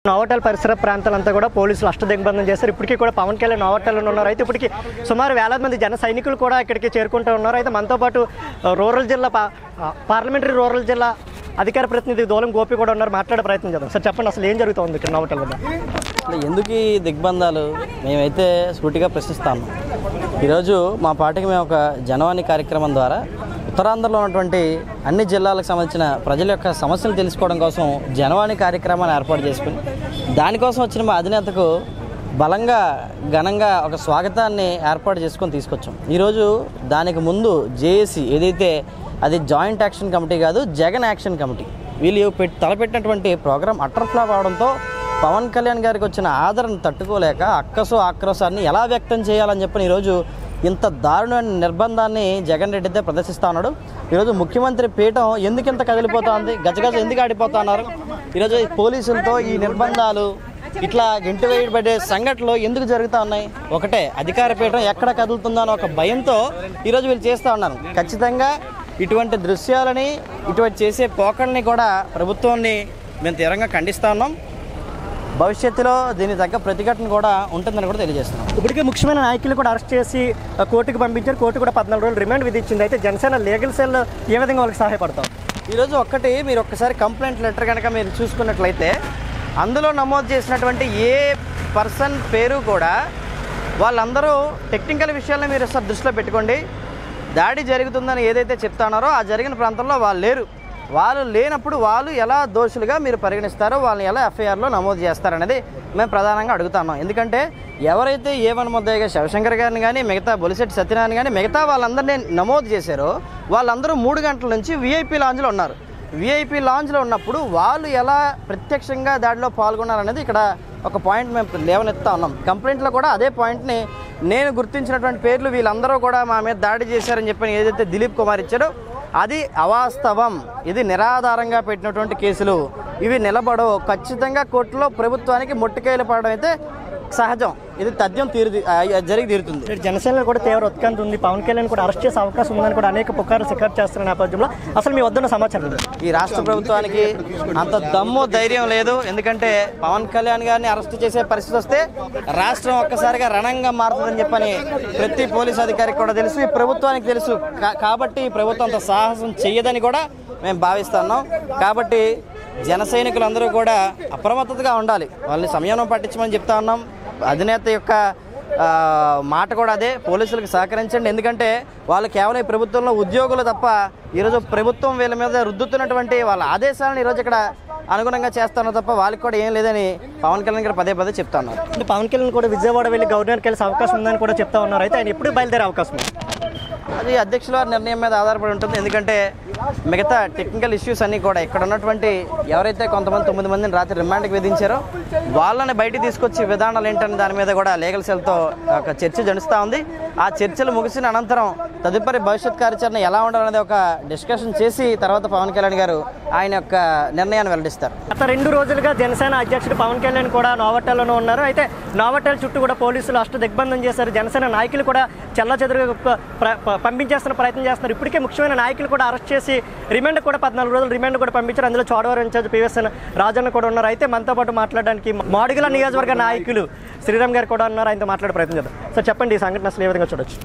Novotel పరిసర ప్రాంతాలంతా కూడా పోలీసులు అష్టదిగ్బంధం చేశారు ఇప్పటికీ కూడా పవన్ కళ్యాణ్ నోవటల్లో ఉన్నారు అయితే ఇప్పటికి సుమారు వేలాది మంది జన సైనికులు కూడా ఇక్కడికి చేరుకుంటూ ఉన్నారు అయితే మనతో పాటు ఆ, రూరల్ జిల్లా పా- ఆ, పార్లమెంటరీ రూరల్ జిల్లా అధికార ప్రతినిధి దూలం గోపి కూడా ఉన్నారు మాట్లాడే ప్రయత్నం చేద్దాం సార్ చెప్పండి అసలు ఏం జరుగుతుంది ఇక్కడ నోవటల్ వద్ద అసలు ఎందుకు ఈ దిగ్బంధాలు మేమైతే సూటిగా ప్రశ్నిస్తాము ఈరోజు మా పార్టీకి మేము ఒక జనవాణి కార్యక్రమం ద్వారా ఉత్తరాంధ్రలో ఉన్నటువంటి అన్ని జిల్లాలకు సంబంధించిన ప్రజల యొక్క సమస్యలు తెలుసుకోవడం కోసం జనవాణి కార్యక్రమాన్ని ఏర్పాటు చేసుకుని దానికోసం వచ్చిన మా అధినేతకు బలంగా ఘనంగా ఒక స్వాగతాన్ని ఏర్పాటు చేసుకొని తీసుకొచ్చాం ఈరోజు దానికి ముందు జేఏసీ ఏదైతే అది జాయింట్ యాక్షన్ కమిటీ కాదు జగన్ యాక్షన్ కమిటీ వీళ్ళు పెట్టి తలపెట్టినటువంటి ప్రోగ్రాం అటర్ ఫ్లాప్ అవడంతో పవన్ కళ్యాణ్ గారికి వచ్చిన ఆదరణ తట్టుకోలేక అక్కసు ఆక్రోశాన్ని ఎలా వ్యక్తం చేయాలని చెప్పని ఈరోజు ఇంత దారుణమైన నిర్బంధాన్ని జగన్ రెడ్డి అయితే ప్రదర్శిస్తా ఉన్నాడు ఈరోజు ముఖ్యమంత్రి పీఠం ఎందుకు ఇంత కదిలిపోతోంది గజగజ ఎందుకు ఆడిపోతా ఉన్నారు ఈరోజు ఈ పోలీసులతో ఈ నిర్బంధాలు ఇట్లా గెంటు వేయబడే సంఘటనలు ఎందుకు జరుగుతూ ఉన్నాయి ఒకటే అధికార పీఠం ఎక్కడ కదులుతుందో అని ఒక భయంతో ఈరోజు వీళ్ళు చేస్తూ ఉన్నారు ఖచ్చితంగా ఇటువంటి దృశ్యాలని ఇటువంటి చేసే పోకల్ని కూడా ప్రభుత్వాన్ని మేము తీవ్రంగా ఖండిస్తా ఉన్నాం భవిష్యత్తులో దీనికి తగ్గ ప్రతిఘటన కూడా ఉంటుందని కూడా తెలియజేస్తున్నాం ఇప్పటికే ముఖ్యమైన నాయకులు కూడా అరెస్ట్ చేసి ఆ, కోర్టుకు పంపించారు కోర్టు కూడా పద్నాలుగు రోజులు రిమాండ్ విధించింది అయితే జనసేన లీగల్ సెల్ ఏ విధంగా వాళ్ళకి సహాయపడతాం ఈరోజు ఒక్కటి మీరు ఒక్కసారి కంప్లైంట్ లెటర్ కనుక మీరు చూసుకున్నట్లయితే అందులో నమోదు చేసినటువంటి ఏ పర్సన్ పేరు కూడా వాళ్ళందరూ టెక్నికల్ విషయాలను మీరు ఒకసారి దృష్టిలో పెట్టుకోండి దాడి జరుగుతుందని ఏదైతే చెప్తున్నారో ఆ జరిగిన ప్రాంతంలో వాళ్ళు లేరు వాళ్ళు లేనప్పుడు వాళ్ళు ఎలా దోషులుగా మీరు పరిగణిస్తారో వాళ్ళని ఎలా ఎఫ్ఐఆర్లో నమోదు చేస్తారనేది మేము ప్రధానంగా అడుగుతున్నాం ఎందుకంటే ఎవరైతే ఏమని ముద్దయ్యగా శివశంకర్ గారిని కానీ మిగతా బొలిశెట్టి సత్యనారాయణ కానీ మిగతా వాళ్ళందరినీ నమోదు చేశారో వాళ్ళందరూ మూడు గంటల నుంచి విఐపి లాంజ్లో ఉన్నారు విఐపి లాంజ్లో ఉన్నప్పుడు వాళ్ళు ఎలా ప్రత్యక్షంగా దాడిలో పాల్గొన్నారనేది ఇక్కడ ఒక పాయింట్ మేము లేవనెత్తా ఉన్నాం కంప్లైంట్లో కూడా అదే పాయింట్ని నేను గుర్తించినటువంటి పేర్లు వీళ్ళందరూ కూడా మా మీద దాడి చేశారని చెప్పి ఏదైతే దిలీప్ కుమార్ ఇచ్చారో అది అవాస్తవం ఇది నిరాధారంగా పెట్టినటువంటి కేసులు ఇవి నిలబడవు ఖచ్చితంగా కోర్టులో ప్రభుత్వానికి మొట్టికాయలు పడడం అయితే సహజం ఇది తథ్యం తీరు జరిగి తీరుతుంది ఇక్కడ జనసేనలో కూడా తీవ్ర ఉత్కంఠ ఉంది పవన్ కళ్యాణ్ కూడా అరెస్ట్ చేసే అవకాశం ఉందని కూడా అనేక పుకార్లు సికారు చేస్తున్న నేపథ్యంలో అసలు మీ వద్దున్న సమాచారం లేదు ఈ రాష్ట్ర ప్రభుత్వానికి అంత దమ్ము ధైర్యం లేదు ఎందుకంటే పవన్ కళ్యాణ్ గారిని అరెస్ట్ చేసే పరిస్థితి వస్తే రాష్ట్రం ఒక్కసారిగా రణంగా మారుతుందని చెప్పని ప్రతి పోలీస్ అధికారికి కూడా తెలుసు ఈ ప్రభుత్వానికి తెలుసు కా- కాబట్టి ఈ ప్రభుత్వం అంత సాహసం చెయ్యదని కూడా మేము భావిస్తున్నాం కాబట్టి జన సైనికులందరూ కూడా అప్రమత్తతగా ఉండాలి వాళ్ళని సంయమనం పట్టించమని చెప్తా ఉన్నాం అధినేత యొక్క ఆ, మాట కూడా అదే పోలీసులకు సహకరించండి ఎందుకంటే వాళ్ళు కేవలం ఈ ప్రభుత్వంలో ఉద్యోగులు తప్ప ఈరోజు ప్రభుత్వం వీళ్ళ మీద రుద్దుతున్నటువంటి వాళ్ళ ఆదేశాలను ఈరోజు ఇక్కడ అనుగుణంగా చేస్తాను తప్ప వాళ్ళకి కూడా ఏం లేదని పవన్ కళ్యాణ్ గారు పదే పదే చెప్తా ఉన్నారు అంటే పవన్ కళ్యాణ్ కూడా విజయవాడ వెళ్ళి గవర్నర్కి వెళ్ళే అవకాశం ఉందని కూడా చెప్తా ఉన్నారు అయితే ఆయన ఎప్పుడు బయలుదేరే అవకాశం ఉంది అది అధ్యక్షుల వారి నిర్ణయం మీద ఆధారపడి ఉంటుంది ఎందుకంటే మిగతా టెక్నికల్ ఇష్యూస్ అన్నీ కూడా ఇక్కడ ఉన్నటువంటి ఎవరైతే కొంతమంది తొమ్మిది మందిని రాత్రి రిమాండ్కి విధించారో వాళ్ళని బయటికి తీసుకొచ్చే విధానాలు ఏంటనే దాని మీద కూడా లీగల్ సెల్తో ఒక చర్చ జడుస్తూ ఉంది ఆ చర్చలు ముగిసిన అనంతరం తదుపరి భవిష్యత్ కార్యాచరణ ఎలా ఉండాలనేది ఒక డిస్కషన్ చేసి తర్వాత పవన్ కళ్యాణ్ గారు ఆయన యొక్క నిర్ణయాన్ని వెల్లడిస్తారు గత రెండు రోజులుగా జనసేన అధ్యక్షుడు పవన్ కళ్యాణ్ కూడా నోవటల్లోనే ఉన్నారు అయితే నోవటల్ చుట్టూ కూడా పోలీసులు అష్ట దిగ్బంధం చేశారు జనసేన నాయకులు కూడా చెల్ల పంపించేస్తున్న ప్రయత్నం చేస్తున్నారు ఇప్పటికే ముఖ్యమైన నాయకులు కూడా అరెస్ట్ చేసి రిమాండ్ కూడా పద్నాలుగు రోజులు రిమాండ్ కూడా పంపించారు అందులో చోడవరం ఇన్ఛార్జ్ పివిఎస్ రాజన్న కూడా ఉన్నారు అయితే మనతో పాటు మాట్లాడడానికి మాడుగుల నియోజకవర్గ నాయకులు శ్రీరామ్ గారు కూడా ఉన్నారు ఆయనతో మాట్లాడే ప్రయత్నం చేద్దాం సార్ చెప్పండి ఈ సంఘటన అసలు ఏ విధంగా చూడొచ్చు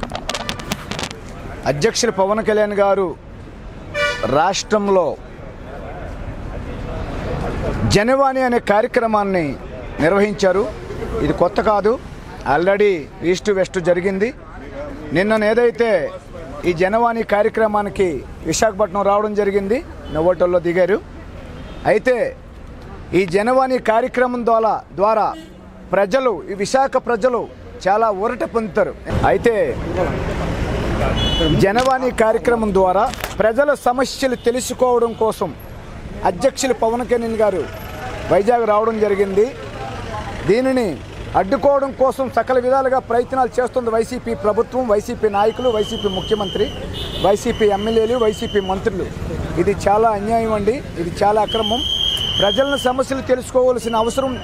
అధ్యక్షులు పవన్ కళ్యాణ్ గారు రాష్ట్రంలో జనవాణి అనే కార్యక్రమాన్ని నిర్వహించారు ఇది కొత్త కాదు ఆల్రెడీ ఈస్ట్ వెస్ట్ జరిగింది నిన్న ఏదైతే ఈ జనవాణి కార్యక్రమానికి విశాఖపట్నం రావడం జరిగింది నవ్వోటల్లో దిగారు అయితే ఈ జనవాణి కార్యక్రమం ద్వారా ద్వారా ప్రజలు ఈ విశాఖ ప్రజలు చాలా ఊరట పొందుతారు అయితే జనవాణి కార్యక్రమం ద్వారా ప్రజల సమస్యలు తెలుసుకోవడం కోసం అధ్యక్షులు పవన్ కళ్యాణ్ గారు వైజాగ్ రావడం జరిగింది దీనిని అడ్డుకోవడం కోసం సకల విధాలుగా ప్రయత్నాలు చేస్తుంది వైసీపీ ప్రభుత్వం వైసీపీ నాయకులు వైసీపీ ముఖ్యమంత్రి వైసీపీ ఎమ్మెల్యేలు వైసీపీ మంత్రులు ఇది చాలా అన్యాయం అండి ఇది చాలా అక్రమం ప్రజల సమస్యలు తెలుసుకోవాల్సిన అవసరం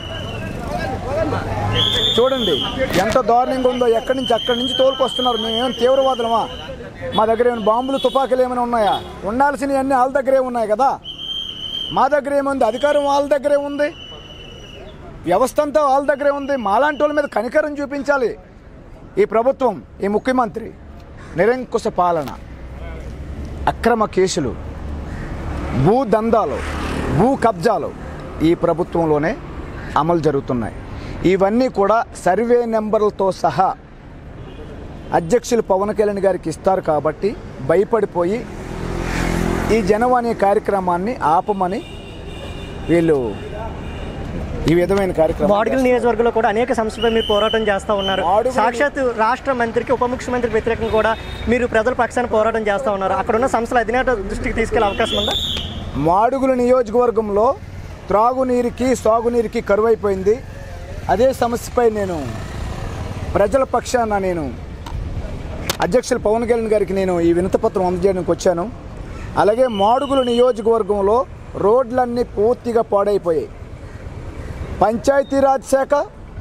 చూడండి ఎంత దారుణంగా ఉందో ఎక్కడి నుంచి అక్కడి నుంచి తోలుకొస్తున్నారు మేమేమైనా తీవ్రవాదులమా మా దగ్గర ఏమైనా బాంబులు తుపాకులు ఏమైనా ఉన్నాయా ఉండాల్సినవి అన్నీ వాళ్ళ దగ్గరే ఉన్నాయి కదా మా దగ్గర ఏముంది అధికారం వాళ్ళ దగ్గరే ఉంది వ్యవస్థ అంతా వాళ్ళ దగ్గరే ఉంది మాలాంటి వాళ్ళ మీద కనికరం చూపించాలి ఈ ప్రభుత్వం ఈ ముఖ్యమంత్రి నిరంకుశ పాలన అక్రమ కేసులు భూ దందాలు భూ కబ్జాలు ఈ ప్రభుత్వంలోనే అమలు జరుగుతున్నాయి ఇవన్నీ కూడా సర్వే నెంబర్లతో సహా అధ్యక్షులు పవన్ కళ్యాణ్ గారికి ఇస్తారు కాబట్టి భయపడిపోయి ఈ జనం అనే కార్యక్రమాన్ని ఆపమని వీళ్ళు ఈ విధమైన కార్యక్రమం మాడుగుల నియోజకవర్గంలో కూడా అనేక సమస్యలపై మీరు పోరాటం చేస్తూ ఉన్నారు మాడుగుల- సాక్షాత్ రాష్ట్ర మంత్రికి ఉప ముఖ్యమంత్రికి వ్యతిరేకంగా కూడా మీరు ప్రజల పక్షాన పోరాటం చేస్తూ ఉన్నారు అక్కడ ఉన్న సమస్యలు అధినేత దృష్టికి తీసుకెళ్లే అవకాశం ఉందా మాడుగుల నియోజకవర్గంలో త్రాగునీరుకి సాగునీరుకి కరువైపోయింది అదే సమస్యపై నేను ప్రజల పక్షాన నేను అధ్యక్షులు పవన్ కళ్యాణ్ గారికి నేను ఈ వినతపత్రం అందజేయడానికి వచ్చాను అలాగే మాడుగుల నియోజకవర్గంలో రోడ్లన్నీ పూర్తిగా పాడైపోయాయి పంచాయతీరాజ్ శాఖ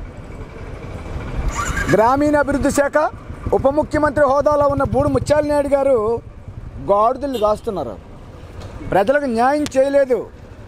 గ్రామీణాభివృద్ధి శాఖ ఉప ముఖ్యమంత్రి హోదాలో ఉన్న బూడు ముత్యాల నాయుడు గారు గాడిదలు కాస్తున్నారు ప్రజలకు న్యాయం చేయలేదు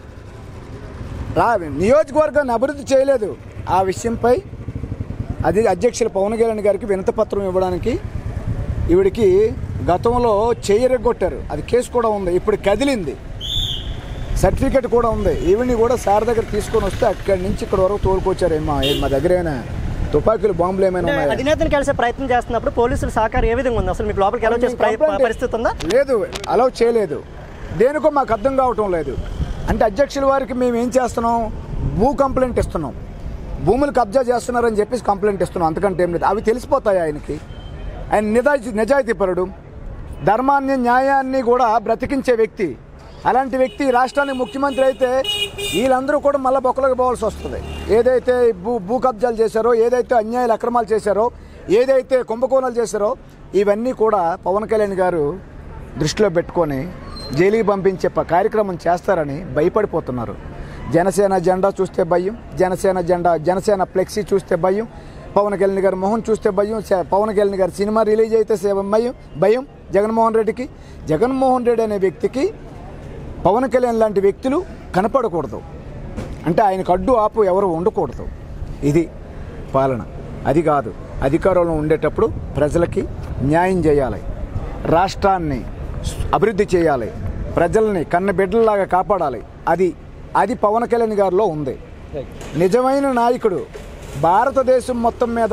రా నియోజకవర్గాన్ని అభివృద్ధి చేయలేదు ఆ విషయంపై అది అధ్యక్షులు పవన్ కళ్యాణ్ గారికి వినతపత్రం ఇవ్వడానికి ఈవిడికి గతంలో చేయరెగ్గొట్టారు అది కేసు కూడా ఉంది ఇప్పుడు కదిలింది సర్టిఫికెట్ కూడా ఉంది ఈవిని కూడా సార్ దగ్గర తీసుకొని వస్తే అక్కడి నుంచి ఇక్కడ వరకు తోలుకొచ్చారు ఏమా ఏ- మా దగ్గర ఏమైనా తుపాకీలు బాంబులు ఏమైనా అంటే ఉన్నాయా అధినేతను కలిసే ప్రయత్నం చేస్తున్నప్పుడు పోలీసుల సహకారం ఏ విధంగా ఉంది అసలు మీకు లోపలికి ఎలా చేసే ప్ర- కంప్లైంట్ పరిస్థితి ఉందా లేదు అలౌ చేయలేదు దేనికో మాకు అర్థం కావటం లేదు అంటే అధ్యక్షుల వారికి మేము ఏం చేస్తున్నాం భూ కంప్లైంట్ ఇస్తున్నాం భూములు కబ్జా చేస్తున్నారని చెప్పేసి కంప్లైంట్ ఇస్తున్నాం అంతకంటే ఏం లేదు అవి తెలిసిపోతాయి ఆయనకి ఆయన నిజాయితీ నిజాయితీపరుడు ధర్మాన్ని న్యాయాన్ని కూడా బ్రతికించే వ్యక్తి అలాంటి వ్యక్తి రాష్ట్రానికి ముఖ్యమంత్రి అయితే వీళ్ళందరూ కూడా మళ్ళీ బొక్కలకు పోవాల్సి వస్తుంది ఏదైతే భూ భూ కబ్జాలు చేశారో ఏదైతే అన్యాయాలు అక్రమాలు చేశారో ఏదైతే కుంభకోణాలు చేశారో ఇవన్నీ కూడా పవన్ కళ్యాణ్ గారు దృష్టిలో పెట్టుకొని జైలుకి పంపించే ప- కార్యక్రమం చేస్తారని భయపడిపోతున్నారు జనసేన జెండా చూస్తే భయం జనసేన జెండా జనసేన ఫ్లెక్సీ చూస్తే భయం పవన్ కళ్యాణ్ గారి మొహం చూస్తే భయం సే- పవన్ కళ్యాణ్ గారి సినిమా రిలీజ్ అయితే సే- భయం భయం జగన్మోహన్ రెడ్డికి జగన్మోహన్ రెడ్డి అనే వ్యక్తికి పవన్ కళ్యాణ్ లాంటి వ్యక్తులు కనపడకూడదు అంటే ఆయనకు అడ్డు ఆపు ఎవరు ఉండకూడదు ఇది పాలన అది కాదు అధికారంలో ఉండేటప్పుడు ప్రజలకి న్యాయం చేయాలి రాష్ట్రాన్ని అభివృద్ధి చేయాలి ప్రజల్ని కన్న బిడ్డల్లాగా కాపాడాలి అది అది పవన్ కళ్యాణ్ గారిలో ఉంది నిజమైన నాయకుడు భారతదేశం మొత్తం మీద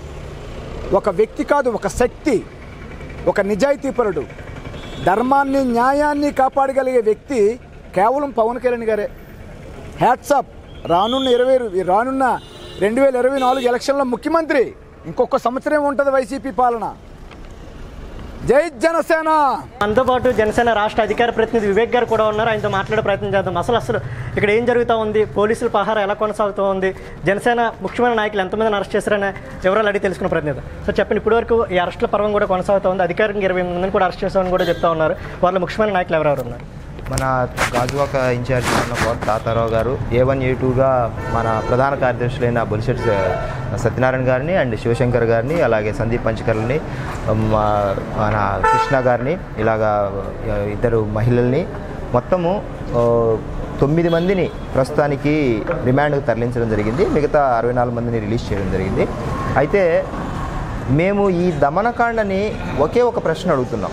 ఒక వ్యక్తి కాదు ఒక శక్తి ఒక నిజాయితీపరుడు ధర్మాన్ని న్యాయాన్ని కాపాడగలిగే వ్యక్తి కేవలం పవన్ కళ్యాణ్ గారే హ్యాట్సాప్ రానున్న ఇరవై రానున్న రెండు వేల ఇరవై నాలుగు ఎలక్షన్లో ముఖ్యమంత్రి ఇంకొక సంవత్సరం ఉంటుంది వైసీపీ పాలన జై జనసేన మనతో పాటు జనసేన రాష్ట్ర అధికార ప్రతినిధి వివేక్ గారు కూడా ఉన్నారు ఆయనతో మాట్లాడే ప్రయత్నం చేద్దాం అసలు అసలు ఇక్కడ ఏం జరుగుతూ ఉంది పోలీసుల పహారా ఎలా కొనసాగుతూ ఉంది జనసేన ముఖ్యమైన నాయకులు ఎంతమందిని అరెస్ట్ చేశారనే వివరాలు అడిగి తెలుసుకున్న ప్రతినిధి సో చెప్పండి ఇప్పటివరకు ఈ అరెస్టుల పర్వం కూడా కొనసాగుతూ ఉంది అధికారికంగా ఇరవై మందిని కూడా అరెస్ట్ చేశామని కూడా చెప్తా ఉన్నారు వాళ్ళ ముఖ్యమైన నాయకులు ఎవరెవరు ఉన్నారు మన గాజువాక ఇన్ఛార్జ్ ఉన్న కోట తాతారావు గారు ఏ వన్ ఏ టూగా మన ప్రధాన కార్యదర్శులైన బొలిశెట్టి స- సత్యనారాయణ గారిని అండ్ శివశంకర్ గారిని అలాగే సందీప్ పంచకర్లని మా- మన కృష్ణ గారిని ఇలాగా ఆ, ఇద్దరు మహిళల్ని మొత్తము ఆ, తొమ్మిది మందిని ప్రస్తుతానికి రిమాండ్కు తరలించడం జరిగింది మిగతా అరవై నాలుగు మందిని రిలీజ్ చేయడం జరిగింది అయితే మేము ఈ దమనకాండని ఒకే ఒక ప్రశ్న అడుగుతున్నాం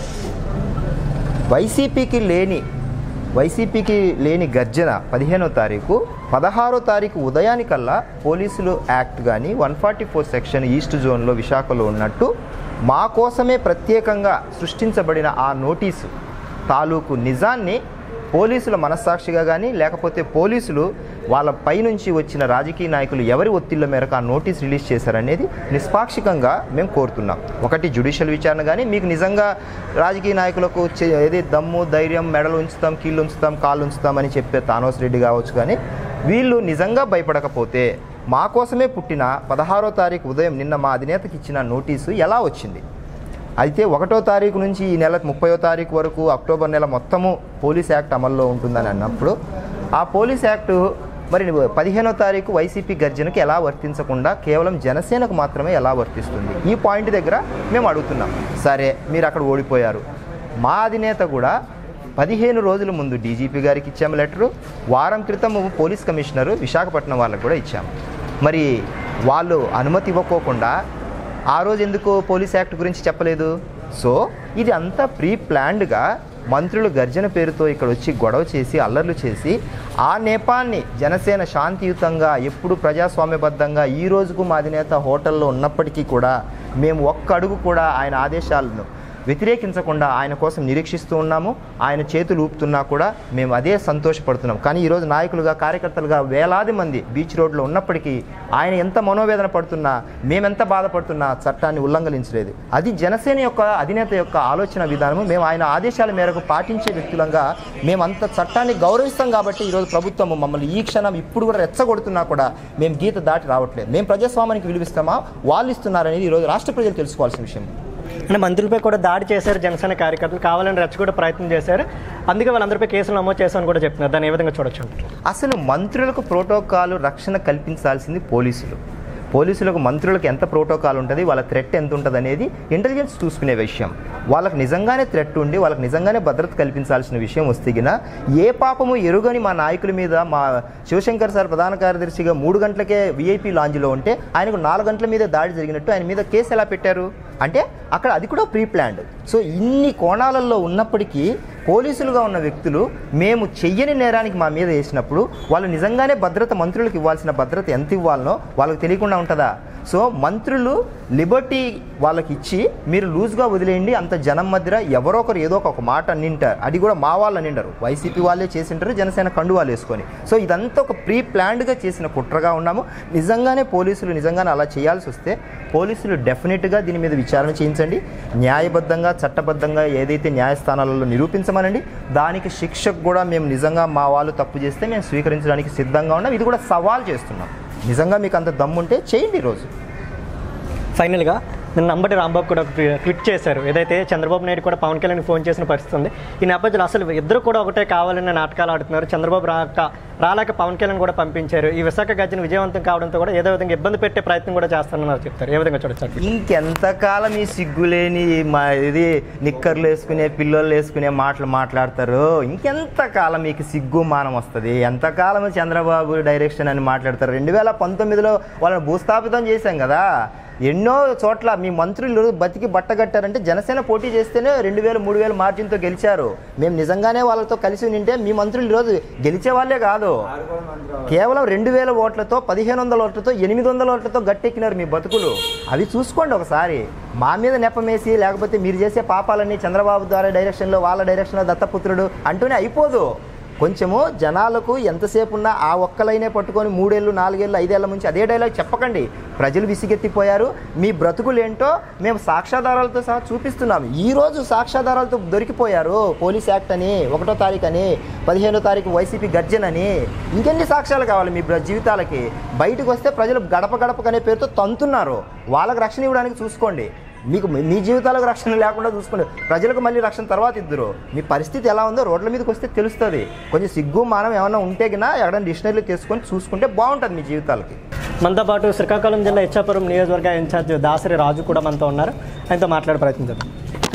వైసీపీకి లేని వైసీపీకి లేని గర్జన పదిహేనో తారీఖు పదహారో తారీఖు ఉదయానికల్లా పోలీసులు యాక్ట్ కానీ one forty four section east జోన్లో విశాఖలో ఉన్నట్టు మా కోసమే ప్రత్యేకంగా సృష్టించబడిన ఆ నోటీసు తాలూకు నిజాన్ని పోలీసుల మనస్సాక్షిగా కానీ లేకపోతే పోలీసులు వాళ్ళ పైనుంచి వచ్చిన రాజకీయ నాయకులు ఎవరి ఒత్తిళ్ల మేరకు ఆ నోటీస్ రిలీజ్ చేశారనేది నిష్పాక్షికంగా మేము కోరుతున్నాం ఒకటి జ్యుడిషియల్ విచారణ కానీ మీకు నిజంగా రాజకీయ నాయకులకు చే- ఏది దమ్ము ధైర్యం మెడలు ఉంచుతాం కీళ్ళు ఉంచుతాం కాళ్ళు ఉంచుతాం అని చెప్పే తానోస్ రెడ్డి కావచ్చు కానీ వీళ్ళు నిజంగా భయపడకపోతే మా కోసమే పుట్టిన పదహారో తారీఖు ఉదయం నిన్న మా అధినేతకి ఇచ్చిన నోటీసు ఎలా వచ్చింది అయితే ఒకటో తారీఖు నుంచి ఈ నెల ముప్పయో తారీఖు వరకు అక్టోబర్ నెల మొత్తము పోలీస్ యాక్ట్ అమల్లో ఉంటుందని అన్నప్పుడు ఆ పోలీస్ యాక్టు మరి పదిహేనో తారీఖు వైసీపీ గర్జనకి ఎలా వర్తించకుండా కేవలం జనసేనకు మాత్రమే ఎలా వర్తిస్తుంది ఈ పాయింట్ దగ్గర మేము అడుగుతున్నాం సరే మీరు అక్కడ ఓడిపోయారు మా అధినేత కూడా పదిహేను రోజుల ముందు డీజీపీ గారికి ఇచ్చాము లెటరు వారం క్రితం పోలీస్ కమిషనర్ విశాఖపట్నం వాళ్ళకు కూడా ఇచ్చాము మరి వాళ్ళు అనుమతి ఇవ్వకోకుండా ఆ రోజు ఎందుకు పోలీస్ యాక్ట్ గురించి చెప్పలేదు సో ఇది అంతా ప్రీ ప్లాన్డ్గా మంత్రులు గర్జన పేరుతో ఇక్కడ వచ్చి గొడవ చేసి అల్లర్లు చేసి ఆ నేపాన్ని జనసేన శాంతియుతంగా ఎప్పుడు ప్రజాస్వామ్యబద్ధంగా ఈ రోజుకు మా అధినేత హోటల్లో ఉన్నప్పటికీ కూడా మేము ఒక్క అడుగు కూడా ఆయన ఆదేశాలను వ్యతిరేకించకుండా ఆయన కోసం నిరీక్షిస్తూ ఉన్నాము ఆయన చేతులు ఊపుతున్నా కూడా మేము అదే సంతోషపడుతున్నాం కానీ ఈరోజు నాయకులుగా కార్యకర్తలుగా వేలాది మంది బీచ్ రోడ్లో ఉన్నప్పటికీ ఆయన ఎంత మనోవేదన పడుతున్నా మేమెంత బాధపడుతున్నా చట్టాన్ని ఉల్లంఘించలేదు అది జనసేన యొక్క అధినేత యొక్క ఆలోచన విధానము మేము ఆయన ఆదేశాల మేరకు పాటించే వ్యక్తులంగా మేము అంత చట్టాన్ని గౌరవిస్తాం కాబట్టి ఈరోజు ప్రభుత్వం మమ్మల్ని ఈ క్షణం ఇప్పుడు కూడా రెచ్చగొడుతున్నా కూడా మేము గీత దాటి రావట్లేదు మేము ప్రజాస్వామ్యానికి విలువిస్తామా వాళ్ళు ఇస్తున్నారనేది ఈరోజు రాష్ట్ర ప్రజలు తెలుసుకోవాల్సిన విషయం అంటే మంత్రులపై కూడా దాడి చేశారు జనసేన కార్యకర్తలు కావాలని రెచ్చగొట్టే ప్రయత్నం చేశారు అందుకే వాళ్ళందరిపై కేసులు నమోదు చేశామని కూడా చెప్తున్నారు దాన్ని ఏ విధంగా చూడొచ్చు అసలు మంత్రులకు ప్రోటోకాల్ రక్షణ కల్పించాల్సింది పోలీసులు పోలీసులకు మంత్రులకు ఎంత ప్రోటోకాల్ ఉంటుంది వాళ్ళ థ్రెట్ ఎంత ఉంటుంది అనేది ఇంటెలిజెన్స్ చూసుకునే విషయం వాళ్ళకి నిజంగానే థ్రెట్ ఉండి వాళ్ళకి నిజంగానే భద్రత కల్పించాల్సిన విషయం వస్తేగిన ఏ పాపము ఎరుగని మా నాయకుల మీద మా శివశంకర్ సార్ ప్రధాన కార్యదర్శిగా మూడు గంటలకే విఐపి లాంజ్లో ఉంటే ఆయనకు నాలుగు గంటల మీద దాడి జరిగినట్టు ఆయన మీద కేసు ఎలా పెట్టారు అంటే అక్కడ అది కూడా ప్రీ ప్లాన్డ్ సో ఇన్ని కోణాలలో ఉన్నప్పటికీ పోలీసులుగా ఉన్న వ్యక్తులు మేము చెయ్యని నేరానికి మా మీద వేసినప్పుడు వాళ్ళు నిజంగానే భద్రత మంత్రులకు ఇవ్వాల్సిన భద్రత ఎంత ఇవ్వాలనో వాళ్ళకి తెలియకుండా ఉంటుందా సో మంత్రులు లిబర్టీ వాళ్ళకి ఇచ్చి మీరు లూజ్గా వదిలేయండి అంత జనం మధ్య ఎవరో ఒకరు ఏదో ఒక మాట అన్నింటారు అది కూడా మా వాళ్ళు అనింటారు వైసీపీ వాళ్ళే చేసింటారు జనసేన కండు వాళ్ళు వేసుకొని సో ఇదంతా ఒక ప్రీ ప్లాన్డ్గా చేసిన కుట్రగా ఉన్నాము నిజంగానే పోలీసులు నిజంగానే అలా చేయాల్సి వస్తే పోలీసులు డెఫినెట్గా దీని మీద విచారణ చేయించండి న్యాయబద్ధంగా చట్టబద్ధంగా ఏదైతే న్యాయస్థానాలలో నిరూపించమనండి దానికి శిక్షకు కూడా మేము నిజంగా మా వాళ్ళు తప్పు చేస్తే మేము స్వీకరించడానికి సిద్ధంగా ఉన్నాం ఇది కూడా సవాల్ చేస్తున్నాం నిజంగా మీకు అంత దమ్ముంటే చేయండి ఈరోజు ఫైనల్గా నిన్న అంబటి రాంబాబు కూడా ఒక ట్వీట్ చేశారు ఏదైతే చంద్రబాబు నాయుడు కూడా పవన్ కళ్యాణ్ ఫోన్ చేసిన పరిస్థితి ఉంది ఈ నేపథ్యంలో అసలు ఇద్దరు కూడా ఒకటే కావాలనే నాటకాలు ఆడుతున్నారు చంద్రబాబు రాక రాలేక పవన్ కళ్యాణ్ కూడా పంపించారు ఈ విశాఖ గర్జన విజయవంతం కావడంతో కూడా ఏదో విధంగా ఇబ్బంది పెట్టే ప్రయత్నం కూడా చేస్తారన్నారు చెప్తారు ఏ విధంగా చూడొచ్చు ఇంకెంతకాలం ఈ సిగ్గులేని మా ఇది నిక్కర్లు వేసుకునే పిల్లలు వేసుకునే మాటలు మాట్లాడతారు ఇంకెంతకాలం మీకు సిగ్గు మానం వస్తుంది ఎంతకాలం చంద్రబాబు డైరెక్షన్ అని మాట్లాడతారు రెండు వేల పంతొమ్మిదిలో వాళ్ళని భూస్థాపితం చేశాం కదా ఎన్నో చోట్ల మీ మంత్రులు బతికి బట్టగట్టారంటే జనసేన పోటీ చేస్తేనే రెండు వేల మూడు వేల మార్జిన్తో గెలిచారు మేము నిజంగానే వాళ్ళతో కలిసి నింటే మీ మంత్రులు ఈరోజు గెలిచే వాళ్ళే కాదు కేవలం రెండు వేల ఓట్లతో పదిహేను వందల ఓట్లతో ఎనిమిది వందల ఓట్లతో గట్టెక్కినారు మీ బతుకులు అవి చూసుకోండి ఒకసారి మా మీద నెపమేసి లేకపోతే మీరు చేసే పాపాలన్నీ చంద్రబాబు ద్వారా డైరెక్షన్లో వాళ్ళ డైరెక్షన్లో దత్తపుత్రుడు అంటూనే అయిపోదు కొంచెము జనాలకు ఎంతసేపు ఉన్నా ఆ ఒక్కలైనే పట్టుకొని మూడేళ్ళు నాలుగేళ్ళు ఐదేళ్ల నుంచి అదే డైలాగ్ చెప్పకండి ప్రజలు విసిగెత్తిపోయారు మీ బ్రతుకులు ఏంటో మేము సాక్ష్యాధారాలతో సహా చూపిస్తున్నాం ఈ రోజు సాక్ష్యాధారాలతో దొరికిపోయారు పోలీస్ యాక్ట్ అని ఒకటో తారీఖు అని పదిహేనో తారీఖు వైసీపీ గర్జన్ అని ఇంకెన్ని సాక్ష్యాలు కావాలి మీ బ్ర- జీవితాలకి బయటకు వస్తే ప్రజలు గడప గడపకనే పేరుతో తంతున్నారు వాళ్ళకి రక్షణ ఇవ్వడానికి చూసుకోండి మీకు మీ- మీ జీవితాలకు రక్షణ లేకుండా చూసుకోండి ప్రజలకు మళ్ళీ రక్షణ తర్వాత ఇద్దరు మీ పరిస్థితి ఎలా ఉందో రోడ్ల మీదకి వస్తే తెలుస్తుంది కొంచెం సిగ్గు మానం ఏమైనా ఉంటే గినా ఎక్కడైనా డిక్షనరీలో తీసుకొని చూసుకుంటే బాగుంటుంది మీ జీవితాలకి మనతో పాటు శ్రీకాకుళం జిల్లా ఇచ్చాపురం నియోజకవర్గ ఇన్ఛార్జ్ దాసరి రాజు కూడా మనతో ఉన్నారు ఆయనతో మాట్లాడే ప్రయత్నం చేద్దాం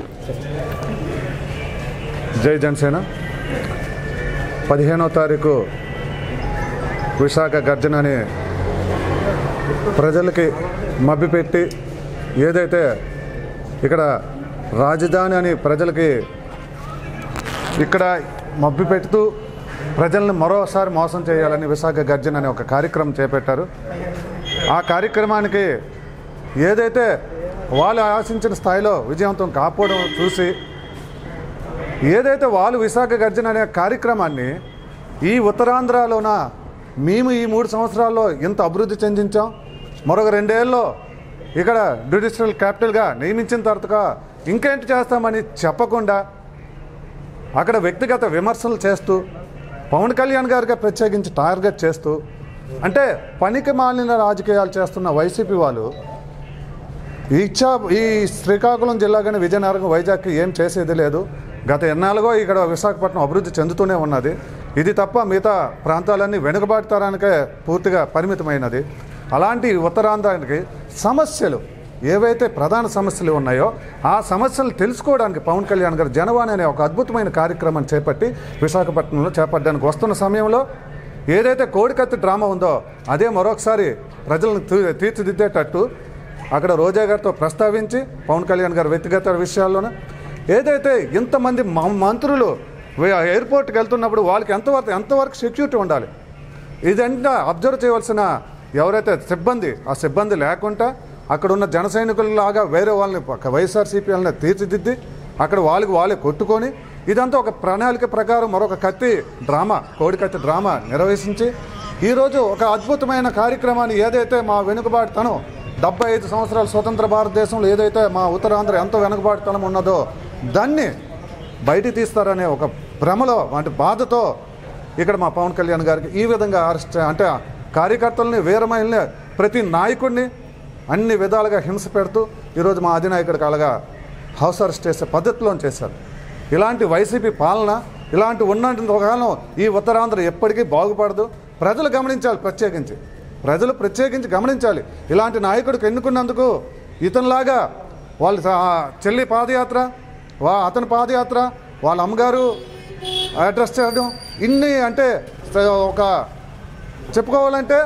జై జనసేన పదిహేనో తారీఖు విశాఖ గర్జన అని ప్రజలకి మభ్యపెట్టి ఏదైతే ఇక్కడ రాజధాని అని ప్రజలకి ఇక్కడ మభ్యపెడుతూ ప్రజల్ని మరోసారి మోసం చేయాలని విశాఖ గర్జన అనే ఒక కార్యక్రమం చేపట్టారు ఆ కార్యక్రమానికి ఏదైతే వాళ్ళు ఆశించిన స్థాయిలో విజయవంతం కాకపోవడం చూసి ఏదైతే వాళ్ళు విశాఖ గర్జన అనే కార్యక్రమాన్ని ఈ ఉత్తరాంధ్రలోన మేము ఈ మూడు సంవత్సరాల్లో ఇంత అభివృద్ధి చెందించాం మరొక రెండేళ్ళలో ఇక్కడ జ్యుడిషియల్ క్యాపిటల్గా నియమించిన తర్వాత ఇంకేంటి చేస్తామని చెప్పకుండా అక్కడ వ్యక్తిగత విమర్శలు చేస్తూ పవన్ కళ్యాణ్ గారికి ప్రత్యేకించి టార్గెట్ చేస్తూ అంటే పనికి మాలిన రాజకీయాలు చేస్తున్న వైసీపీ వాళ్ళు ఈ ఇచ్చా ఈ శ్రీకాకుళం జిల్లా కానీ విజయనగరం వైజాగ్కి ఏం చేసేది లేదు గత ఎన్నాళ్ళుగో ఇక్కడ విశాఖపట్నం అభివృద్ధి చెందుతూనే ఉన్నది ఇది తప్ప మిగతా ప్రాంతాలన్నీ వెనుకబాటుతరానికే పూర్తిగా పరిమితమైనది అలాంటి ఉత్తరాంధ్రానికి సమస్యలు ఏవైతే ప్రధాన సమస్యలు ఉన్నాయో ఆ సమస్యలు తెలుసుకోవడానికి పవన్ కళ్యాణ్ గారు జనవాణి అనే ఒక అద్భుతమైన కార్యక్రమాన్ని చేపట్టి విశాఖపట్నంలో చేపట్టడానికి వస్తున్న సమయంలో ఏదైతే కోడికత్తి డ్రామా ఉందో అదే మరొకసారి ప్రజలను తీ- తీర్చిదిద్దేటట్టు అక్కడ రోజా గారితో ప్రస్తావించి పవన్ కళ్యాణ్ గారి వ్యక్తిగత విషయాల్లోనే ఏదైతే ఇంతమంది మ- మంత్రులు వే- ఎయిర్పోర్ట్కి వెళ్తున్నప్పుడు వాళ్ళకి ఎంతవరకు ఎంతవరకు సెక్యూరిటీ ఉండాలి ఇదంతా అబ్జర్వ్ చేయవలసిన ఎవరైతే సిబ్బంది ఆ సిబ్బంది లేకుండా అక్కడ ఉన్న జన సైనికులలాగా వేరే వాళ్ళని ఒక వైఎస్ఆర్సీపీ వాళ్ళని తీర్చిదిద్ది అక్కడ వాళ్ళకి వాళ్ళే కొట్టుకొని ఇదంతా ఒక ప్రణాళిక ప్రకారం మరొక కత్తి డ్రామా కోడి కత్తి డ్రామా నిర్వహించి ఈరోజు ఒక అద్భుతమైన కార్యక్రమాన్ని ఏదైతే మా వెనుకబాటుతనం డెబ్బై ఐదు సంవత్సరాల స్వతంత్ర భారతదేశంలో ఏదైతే మా ఉత్తరాంధ్ర ఎంత వెనుకబాటుతనం ఉన్నదో దాన్ని బయటికి తీస్తారనే ఒక భ్రమలో అంటే బాధతో ఇక్కడ మా పవన్ కళ్యాణ్ గారికి ఈ విధంగా అరెస్ట్ అంటే కార్యకర్తల్ని వీరమహిళని ప్రతి నాయకుడిని అన్ని విధాలుగా హింస పెడుతూ ఈరోజు మా అధినాయకుడికి అలాగా హౌస్ అరెస్ట్ చేసే పద్ధతిలో చేశారు ఇలాంటి వైసీపీ పాలన ఇలాంటి ఉన్నంత కాలం ఈ ఉత్తరాంధ్ర ఎప్పటికీ బాగుపడదు ప్రజలు గమనించాలి ప్రత్యేకించి ప్రజలు ప్రత్యేకించి గమనించాలి ఇలాంటి నాయకుడికి ఎన్నుకున్నందుకు ఇతనిలాగా వాళ్ళ స- చెల్లి పాదయాత్ర వా అతని పాదయాత్ర వాళ్ళ అమ్మగారు అడ్రస్ చేయడం ఇన్ని అంటే స- ఒక చెప్పుకోవాలంటే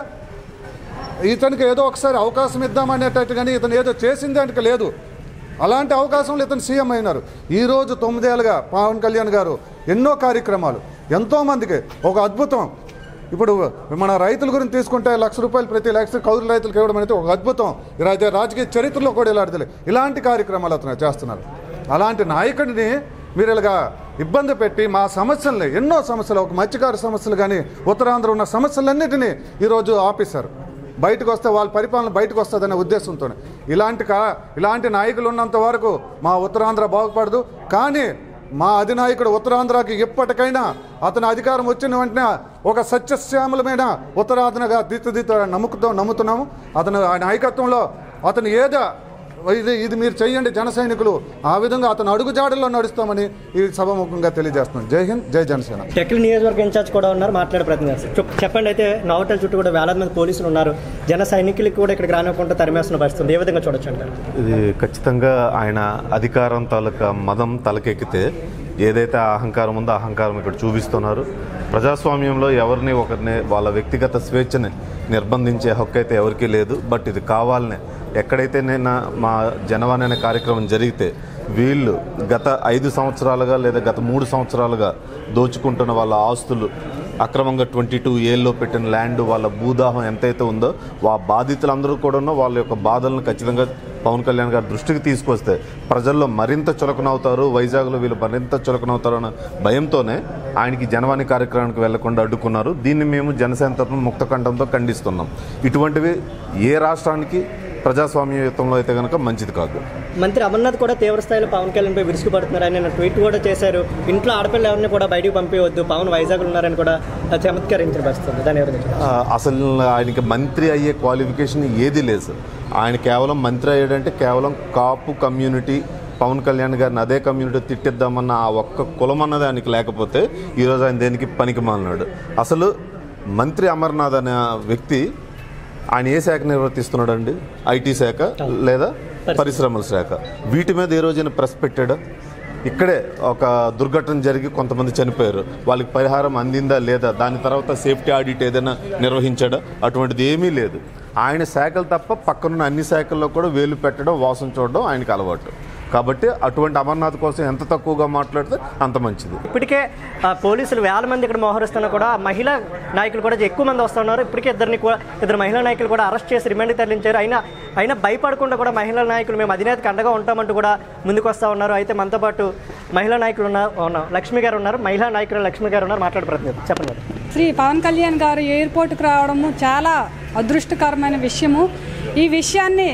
ఇతనికి ఏదో ఒకసారి అవకాశం ఇద్దామనేటట్టు కానీ ఇతను ఏదో చేసింది అంటే లేదు అలాంటి అవకాశంలో ఇతను సీఎం అయినారు ఈరోజు తొమ్మిదేళ్ళుగా పవన్ కళ్యాణ్ గారు ఎన్నో కార్యక్రమాలు ఎంతోమందికి ఒక అద్భుతం ఇప్పుడు మన రైతుల గురించి తీసుకుంటే లక్ష రూపాయలు ప్రతి లక్ష కౌలు రైతులకు ఇవ్వడం అనేది ఒక అద్భుతం ఇలా అయితే రాజకీయ చరిత్రలో కూడా ఇలాంటిది ఇలాంటి కార్యక్రమాలు అతను చేస్తున్నారు అలాంటి నాయకుడిని మీరు ఇలాగా ఇబ్బంది పెట్టి మా సమస్యల్ని ఎన్నో సమస్యలు ఒక మత్స్యకారు సమస్యలు కానీ ఉత్తరాంధ్ర ఉన్న సమస్యలన్నిటినీ ఈరోజు ఆపేశారు బయటకు వస్తే వాళ్ళ పరిపాలన బయటకు వస్తుందనే ఉద్దేశంతో ఇలాంటి కా ఇలాంటి నాయకులు ఉన్నంత వరకు మా ఉత్తరాంధ్ర బాగుపడదు కానీ మా అధినాయకుడు ఉత్తరాంధ్రకి ఎప్పటికైనా అతని అధికారం వచ్చిన వెంటనే ఒక సత్యశ్యామలమైన ఉత్తరాంధ్రగా తీర్చిదిద్దుతాడని నమ్ముకుతో నమ్ముతున్నాము అతను ఆ నాయకత్వంలో అతను ఏదో ఇది ఇది మీరు చెయ్యండి జన సైనికులు ఆ విధంగా అతను అడుగుజాడల్లో నడుస్తామని ఈ సభముఖంగా తెలియజేస్తున్నాను జై హింద్ జై జనసేన టెక్లీ నియోజకవర్గ ఇన్ఛార్జ్ కూడా ఉన్నారు మాట్లాడే ప్రయత్నం చేస్తారు చెప్- చెప్పండి అయితే నోవటల్ చుట్టూ కూడా వేలాది మంది పోలీసులు ఉన్నారు జన సైనికులకి కూడా ఇక్కడికి రానివ్వకుండా తరిమేస్తున్న పరిస్థితుంది ఏ విధంగా చూడొచ్చు అంటారు ఇది ఖచ్చితంగా ఆయన అధికారం తాలూకా మదం తలకెక్కితే ఏదైతే ఆ అహంకారం ఉందో ఆ అహంకారం ఇక్కడ చూపిస్తున్నారు ప్రజాస్వామ్యంలో ఎవరిని ఒకరిని వాళ్ళ వ్యక్తిగత స్వేచ్ఛని నిర్బంధించే హక్కు అయితే ఎవరికీ లేదు బట్ ఇది కావాలనే ఎక్కడైతే నేను మా జనవాణి అనే కార్యక్రమం జరిగితే వీళ్ళు గత ఐదు సంవత్సరాలుగా లేదా గత మూడు సంవత్సరాలుగా దోచుకుంటున్న వాళ్ళ ఆస్తులు అక్రమంగా ట్వంటీ టూ ఏల్లో పెట్టిన ల్యాండ్ వాళ్ళ భూదాహం ఎంతైతే ఉందో ఆ బాధితులందరూ కూడా వాళ్ళ యొక్క బాధలను ఖచ్చితంగా పవన్ కళ్యాణ్ గారి దృష్టికి తీసుకొస్తే ప్రజల్లో మరింత చులకనవుతారు వైజాగ్లో వీళ్ళు మరింత చులకనవుతారు అన్న భయంతోనే ఆయనకి జనవాణి కార్యక్రమానికి వెళ్లకుండా అడ్డుకున్నారు దీన్ని మేము జనసేన తరఫున ముక్తకంఠంతో ఖండిస్తున్నాం ఇటువంటివి ఏ రాష్ట్రానికి ప్రజాస్వామ్యయుతంలో అయితే కనుక మంచిది కాదు మంత్రి అమర్నాథ్ కూడా తీవ్ర స్థాయిలో పవన్ కళ్యాణ్ పై విరుచుకుపడుతున్నారు ఆయన ట్వీట్ కూడా చేశారు ఇంట్లో ఆడపిల్ల ఎవరిని కూడా బయటికి పంపించవద్దు పవన్ వైజాగ్ ఉన్నారని కూడా చమత్కరించిన పరిస్థితుంది దాని ఎవరు ఆ, అసలు ఆయనకి మంత్రి అయ్యే క్వాలిఫికేషన్ ఏది లేదు సార్ ఆయన కేవలం మంత్రి అయ్యాడంటే కేవలం కాపు కమ్యూనిటీ పవన్ కళ్యాణ్ గారిని అదే కమ్యూనిటీ తిట్టిద్దామన్న ఆ ఒక్క కులం అన్నది ఆయనకి లేకపోతే ఈరోజు ఆయన దేనికి పనికి మాలినాడు అసలు మంత్రి అమర్నాథ్ అనే వ్యక్తి ఆయన ఏ శాఖ నిర్వర్తిస్తున్నాడండి ఐటీ శాఖ లేదా పరిశ్రమల శాఖ వీటి మీద ఏ రోజైనా ప్రెస్ పెట్టాడా ఇక్కడే ఒక దుర్ఘటన జరిగి కొంతమంది చనిపోయారు వాళ్ళకి పరిహారం అందిందా లేదా దాని తర్వాత సేఫ్టీ ఆడిట్ ఏదైనా నిర్వహించాడా అటువంటిది ఏమీ లేదు ఆయన శాఖలు తప్ప పక్కనున్న అన్ని శాఖల్లో కూడా వేలు పెట్టడం వాసన చూడడం ఆయనకి అలవాటు కాబట్టి అటువంటి అమర్నాథ్ కోసం ఎంత తక్కువగా మాట్లాడితే అంత మంచిది ఇప్పటికే ఆ, పోలీసులు వేల మంది ఇక్కడ మోహరిస్తున్నా కూడా మహిళా నాయకులు కూడా ఎక్కువ మంది వస్తున్నారు ఇప్పటికే ఇద్దరిని కూడా ఇద్దరు మహిళా నాయకులు కూడా అరెస్ట్ చేసి రిమాండ్కి తరలించారు అయినా అయినా భయపడకుండా కూడా మహిళా నాయకులు మేము అధినేతకు అండగా ఉంటామంటూ కూడా ముందుకు వస్తూ ఉన్నారు అయితే మనతో పాటు మహిళా నాయకులు ఉన్నారు ఉన్నారు. లక్ష్మి గారు ఉన్నారు మహిళా నాయకులు లక్ష్మి గారు ఉన్నారు మాట్లాడే ప్రయత్నం చేద్దాం. చెప్పండి మేడం. శ్రీ పవన్ కళ్యాణ్ గారు ఎయిర్పోర్ట్కి రావడము చాలా అదృష్టకరమైన విషయము ఈ విషయాన్ని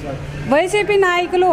వైసీపీ నాయకులు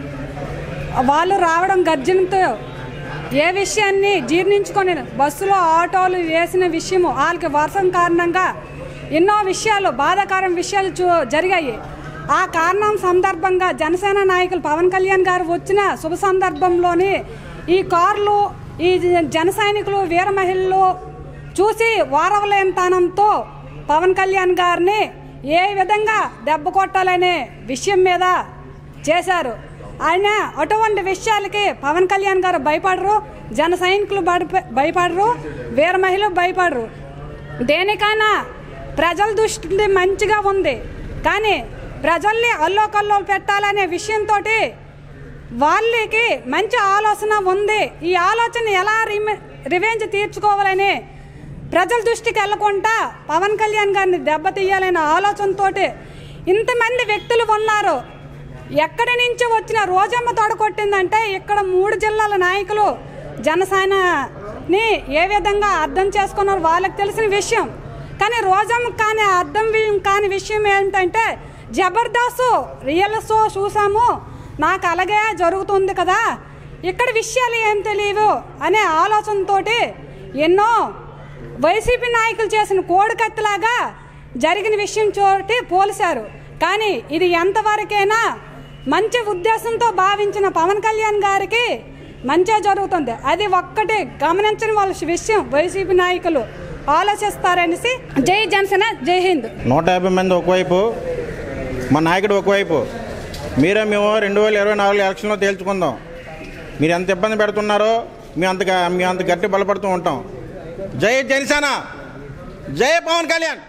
వాళ్ళు రావడం గర్జనతో ఏ విషయాన్ని జీర్ణించుకొని బస్సులో ఆటోలు వేసిన విషయము వాళ్ళకి వర్షం కారణంగా ఎన్నో విషయాలు బాధాకరం విషయాలు చూ జరిగాయి ఆ కారణం సందర్భంగా జనసేన నాయకులు పవన్ కళ్యాణ్ గారు వచ్చిన శుభ సందర్భంలోని ఈ కార్లు ఈ జన సైనికులు వీర మహిళలు చూసి వారవలేనితనంతో పవన్ కళ్యాణ్ గారిని ఏ విధంగా దెబ్బ కొట్టాలనే విషయం మీద చేశారు ఆయన అటువంటి విషయాలకి పవన్ కళ్యాణ్ గారు భయపడరు జన సైనికులు బడి- భయపడరు వీర మహిళలు భయపడరు దేనికైనా ప్రజల దృష్టి మంచిగా ఉంది కానీ ప్రజల్ని అల్లోకల్లో పెట్టాలనే విషయంతో వాళ్ళకి మంచి ఆలోచన ఉంది ఈ ఆలోచన ఎలా రిమె- రివెంజ్ తీర్చుకోవాలని ప్రజల దృష్టికి వెళ్లకుండా పవన్ కళ్యాణ్ గారిని దెబ్బతీయాలనే ఆలోచనతోటి ఇంతమంది వ్యక్తులు ఉన్నారు ఎక్కడి నుంచి వచ్చిన రోజమ్మ తొడగొట్టిందంటే ఇక్కడ మూడు జిల్లాల నాయకులు జనసేనని ఏ విధంగా అర్థం చేసుకున్నారో వాళ్ళకి తెలిసిన విషయం కానీ రోజమ్మ కానీ అర్థం వి- కాని విషయం ఏంటంటే జబర్దస్త్ రియల్ షో చూసాము నాకు అలాగే జరుగుతుంది కదా ఇక్కడ విషయాలు ఏం తెలియవు అనే ఆలోచనతోటి ఎన్నో వైసీపీ నాయకులు చేసిన కోడికత్తిలాగా జరిగిన విషయం చోటి పోలిశారు కానీ ఇది ఎంతవరకైనా మంచి ఉద్దేశంతో భావించిన పవన్ కళ్యాణ్ గారికి మంచిగా జరుగుతుంది అది ఒక్కటి గమనించిన వాళ్ళ విషయం వైసీపీ నాయకులు ఆలోచిస్తారనేసి జై జనసేన జై హింద్ నూట యాభై మంది ఒకవైపు మా నాయకుడు ఒకవైపు మీరే మేము రెండు వేల ఇరవై నాలుగు ఎలక్షన్లో తేల్చుకుందాం మీరు ఎంత ఇబ్బంది పెడుతున్నారో మేము అంత మీ అంత గట్టి బలపడుతూ ఉంటాం జై జనసేన జై పవన్ కళ్యాణ్